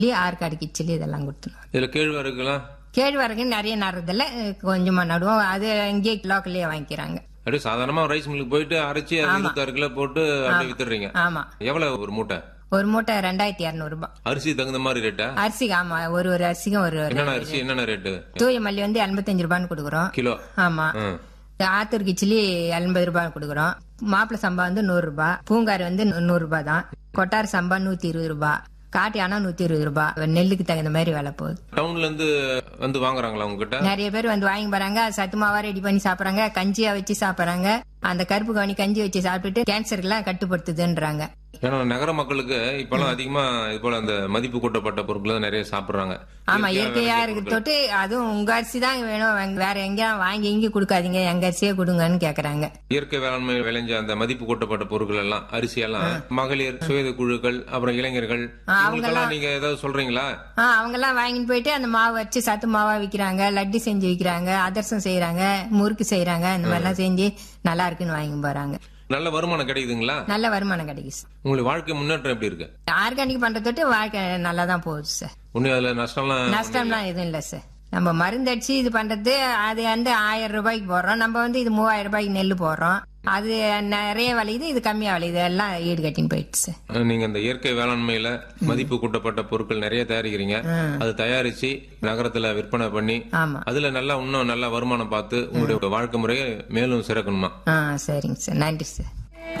ஆற்காடு கிச்சிலி இதெல்லாம் கொடுத்துருவோம் இதுல கேழ்வரகுலாம் கேழ்வரகு நிறைய நடுறதில்ல கொஞ்சமா நடுவோம் அது இங்கே லோக்கல்லே வாங்கிக்கிறாங்க அப்படியே சாதாரணமா ரைஸ் மில்லுக்கு போயிட்டு அரைச்சி அது இருபத்தாறு கிலோ போட்டு அப்படியே வித்துடுறீங்க ஆமா எவ்வளவு ஒரு மூட்டை ஒரு மூட்டை ரெண்டாயிரத்தி இரநூறு ரூபாய் அரிசி தகுந்த மாதிரி ரேட்டா அரிசிக்கு ஆமா ஒரு ஒரு அரிசிக்கும் ஒரு ஒரு என்னென்ன அரிசி என்னென்ன ரேட்டு தூய மல்லி வந்து எண்பத்தஞ்சு ரூபான்னு கொடுக்குறோம் கிலோ ஆமா ம். ஆத்தூர் கிச்சிலி எண்பது ரூபாய் கொடுக்குறோம் மாப்பிள சம்பா வந்து நூறு ரூபாய் பூங்காரி வந்து நூ- நூறு ரூபாய் தான் கொட்டார் சம்பா நூத்தி இருபது ரூபாய் காட்டு யானா நூத்தி இருபது ரூபாய் நெல்லுக்கு தகுந்த மாதிரி விலை போகுது டவுன்ல இருந்து வந்து வாங்குறாங்களா உங்ககிட்ட நிறைய பேர் வந்து வாங்கி போறாங்க சத்துமாவா ரெடி பண்ணி சாப்பிடுறாங்க கஞ்சியா வச்சு சாப்பிடுறாங்க அந்த கருப்பு கவனி கஞ்சி வச்சு சாப்பிட்டுட்டு கேன்சருக்குலாம் கட்டுப்படுத்துதுன்றாங்க ஏன்னா நகர மக்களுக்கு இப்பெல்லாம் அதிகமா இது போல அந்த மதிப்பு கூட்டப்பட்ட பொருட்கள் தான் நிறைய சாப்பிடுறாங்க ஆமா இயற்கையா இயற்கையா விளைஞ்ச இருக்கு பொருட்கள். தொட்டு அதுவும் உங்க அரிசி தான் வேணும் வேங்க- வேற எங்கேயும் வாங்கி இங்க கொடுக்காதீங்க எங்க அரிசியே கொடுங்கன்னு கேக்குறாங்க இயற்கை வேளாண்மை விளைஞ்ச அந்த மதிப்பு கூட்டப்பட்ட பொருட்கள் எல்லாம் அரிசி எல்லாம் மகளிர் சுயத குழுக்கள் அப்புறம் இளைஞர்கள் இவங்களுக்கெல்லாம் நீங்க ஏதாவது சொல்றீங்களா ஆ அவங்க எல்லாம் வாங்கிட்டு போயிட்டு அந்த மாவு வச்சு சத்து மாவா விக்கிறாங்க லட்டு செஞ்சு விக்கிறாங்க அதிரசம் செய்யறாங்க முறுக்கு செய்யறாங்க இந்த மாதிரிலாம் செஞ்சு நல்லா இருக்குன்னு வாங்கி போறாங்க நல்ல வருமானம் கிடைக்குதுங்களா நல்ல வருமானம் கிடைக்குது சார் உங்களுக்கு வாழ்க்கை முன்னேற்றம் எப்படி இருக்கு ஆர்கானிக் பண்றதோட்டு வாழ்க்கை நல்லா தான் போகுது சார் ஒன்னும் அதுல நஷ்டம்லாம் நஷ்டம்லாம் எதுவும் இல்லை சார் நம்ம மருந்து அடிச்சு இது பண்றது அது வந்து ஆயிரம் ரூபாய்க்கு போடுறோம் நம்ம வந்து இது மூவாயிரம் ரூபாய்க்கு நெல் போடுறோம் அது நிறைய விளையுது இது கம்மியா விளையுது எல்லாம் ஈடு கட்டின்னு போயிடுச்சு சார் அஹ் நீங்க இந்த இயற்கை வேளாண்மையில மதிப்பு கூட்டப்பட்ட பொருட்கள் நிறைய தயாரிக்கிறீங்க அது தயாரிச்சு நகரத்துல விற்பனை பண்ணி ஆமா அதுல நல்லா இன்னும் நல்ல வருமானம் பார்த்து உங்களுடைய வாழ்க்கை முறையை மேலும் சிறக்கணுமா ஆ சரிங்க சார் நன்றி சார்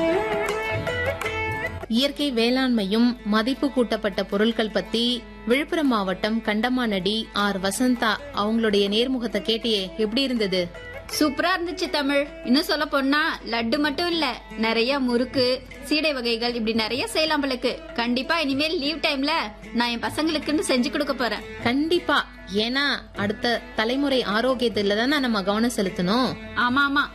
இயற்கை வேளாண்மையும் மதிப்பு கூட்டப்பட்ட பொருட்கள் பத்தி விழுப்புரம் மாவட்டம் கண்டமானடி ஆர் வசந்தா அவங்களுடைய நேர்முகத்தை கேட்டியே எப்படி இருந்தது சூப்பரா இருந்துச்சு தமிழ் இன்னும் சொல்ல போனா லட்டு மட்டும் இல்ல நிறைய முறுக்கு சீடை வகைகள் இப்படி நிறைய செய்யலாம் போலக்கு கண்டிப்பா இனிமேல் லீவ் டைம்ல நான் என் பசங்களுக்குன்னு செஞ்சு கொடுக்க போறேன் கண்டிப்பா ஏன்னா அடுத்த தலைமுறை ஆரோக்கியத்துல தானே நம்ம கவனம் செலுத்தணும் ஆமா ஆமா